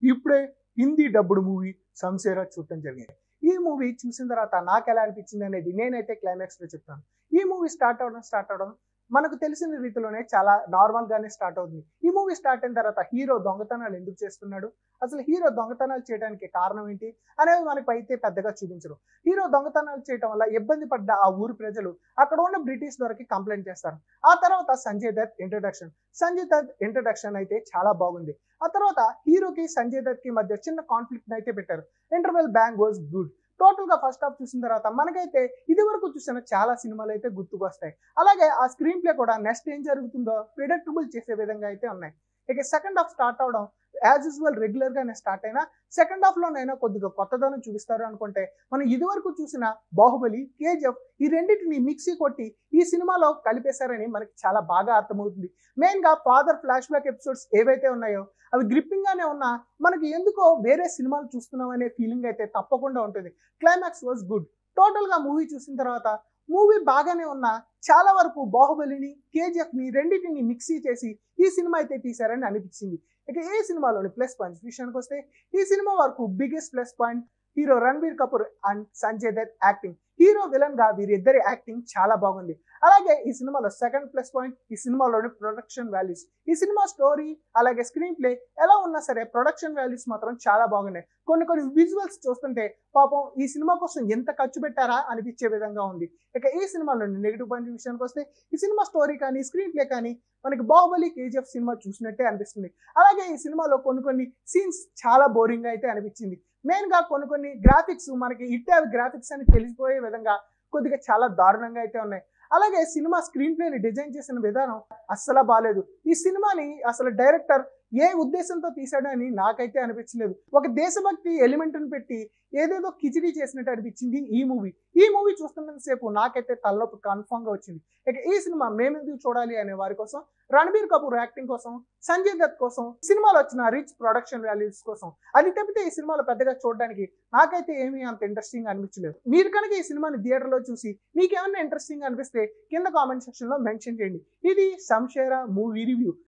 ఇప్పుడే హిందీ డబ్బుడు మూవీ సంసేరా చూడటం జరిగింది ఈ మూవీ చూసిన తర్వాత నాకు ఎలా అనిపించింది అనేది నేనైతే క్లైమాక్స్ లో చెప్తాను ఈ మూవీ స్టార్ట్ అవడం స్టార్ట్ అవడం మనకు తెలిసిన రీతిలోనే చాలా నార్మల్ గానే స్టార్ట్ అవుతుంది ఈ మూవీ స్టార్ట్ అయిన తర్వాత హీరో దొంగతనాలు ఎందుకు చేస్తున్నాడు అసలు హీరో దొంగతనాలు చేయడానికి కారణం ఏంటి అనేవి మనకు అయితే పెద్దగా చూపించరు హీరో దొంగతనాలు చేయడం వల్ల ఇబ్బంది పడ్డ ఆ ఊరు ప్రజలు అక్కడ ఉన్న బ్రిటిష్ దొరికి కంప్లైంట్ చేస్తారు ఆ తర్వాత సంజయ్ దత్ ఇంట్రడక్షన్ సంజయ్ దత్ ఇంట్రడక్షన్ అయితే చాలా బాగుంది ఆ తర్వాత హీరోకి సంజయ్ దత్ కి మధ్య చిన్న కాన్ఫ్లిక్ట్ అయితే పెట్టారు interval bang was good total గా ఫస్ట్ హాఫ్ చూసిన తర్వాత మనకైతే ఇది వరకు చూసిన చాలా సినిమాలు అయితే గుర్తుకు వస్తాయి అలాగే ఆ స్క్రీన్ ప్లే కూడా నెక్స్ట్ ఏం జరుగుతుందో ప్రిడక్టబుల్ చేసే విధంగా అయితే ఉన్నాయి ఇక సెకండ్ హాఫ్ స్టార్ట్ అవడం యాజ్ యూజువల్ రెగ్యులర్ గానే స్టార్ట్ అయినా సెకండ్ హాఫ్ లోనైనా కొద్దిగా కొత్తదనం చూపిస్తారు అనుకుంటే మనం ఇది వరకు చూసిన బాహుబలి కేజీఎఫ్ ఈ రెండింటిని మిక్సీ కొట్టి ఈ సినిమాలో కలిపేశారని మనకి చాలా బాగా అర్థమవుతుంది మెయిన్ గా ఫాదర్ ఫ్లాష్ బ్యాక్ ఎపిసోడ్స్ ఏవైతే ఉన్నాయో అవి గ్రిప్పింగ్ గానే ఉన్నా మనకి ఎందుకో వేరే సినిమాలు చూస్తున్నాం అనే ఫీలింగ్ అయితే తప్పకుండా ఉంటుంది క్లైమాక్స్ వాజ్ గుడ్ టోటల్ గా మూవీ చూసిన తర్వాత మూవీ బాగానే ఉన్నా చాలా వరకు బాహుబలిని కేజీఎఫ్ ని రెండింటిని మిక్సీ చేసి ఈ సినిమా అయితే తీశారని అనిపించింది ఇక ఏ సినిమాలోని ప్లస్ పాయింట్స్ విషయానికి వస్తే ఈ సినిమా వరకు biggest plus point hero Ranbir Kapoor and Sanjay Dutt acting hero villain గా వీరిద్దరి యాక్టింగ్ చాలా బాగుంది అలాగే ఈ సినిమాలో సెకండ్ ప్లస్ పాయింట్ ఈ సినిమాలోని ప్రొడక్షన్ వాల్యూస్ ఈ సినిమా స్టోరీ అలాగే స్క్రీన్ ప్లే ఎలా ఉన్నా సరే ప్రొడక్షన్ వాల్యూస్ మాత్రం చాలా బాగున్నాయి కొన్ని కొన్ని విజువల్స్ చూస్తుంటే పాపం ఈ సినిమా కోసం ఎంత ఖర్చు పెట్టారా అనిపించే విధంగా ఉంది ఇక ఈ సినిమాలోని నెగిటివ్ పాయింట్ విషయానికి వస్తే ఈ సినిమా స్టోరీ కానీ స్క్రీన్ ప్లే కానీ మనకి బాహుబలి కేజీఎఫ్ సినిమా చూసినట్టే అనిపిస్తుంది అలాగే ఈ సినిమాలో కొన్ని కొన్ని సీన్స్ చాలా బోరింగ్ అయితే అనిపించింది మెయిన్ గా కొన్ని కొన్ని గ్రాఫిక్స్ మనకి ఇట్టే అవి గ్రాఫిక్స్ అని తెలిసిపోయే విధంగా కొద్దిగా చాలా దారుణంగా అయితే ఉన్నాయి అలాగే సినిమా స్క్రీన్ ప్లేని డిజైన్ చేసిన విధానం అస్సలు బాగాలేదు ఈ సినిమాని అసలు డైరెక్టర్ ఏ ఉద్దేశంతో తీసాడని నాకైతే అనిపించలేదు ఒక దేశభక్తి ఎలిమెంట్ని పెట్టి ఏదేదో కిచిడీ చేసినట్టు అనిపించింది ఈ మూవీ ఈ మూవీ చూస్తున్నంతసేపు నాకైతే తలనొప్పి కన్ఫామ్ గా వచ్చింది ఇక ఈ సినిమా మేమెందుకు చూడాలి అనే వారి కోసం రణబీర్ కపూర్ యాక్టింగ్ కోసం సంజయ్ దత్ కోసం సినిమాలో వచ్చిన రిచ్ ప్రొడక్షన్ వాల్యూస్ కోసం అది తప్పితే ఈ సినిమాలో పెద్దగా చూడడానికి నాకైతే ఏమీ అంత ఇంట్రెస్టింగ్ అనిపించలేదు మీరు కనుక ఈ సినిమాని థియేటర్లో చూసి మీకు ఏమైనా ఇంట్రెస్టింగ్ అనిపిస్తే కింద కామెంట్ సెక్షన్ లో మెన్షన్ చేయండి ఇది సంషేరా మూవీ రివ్యూ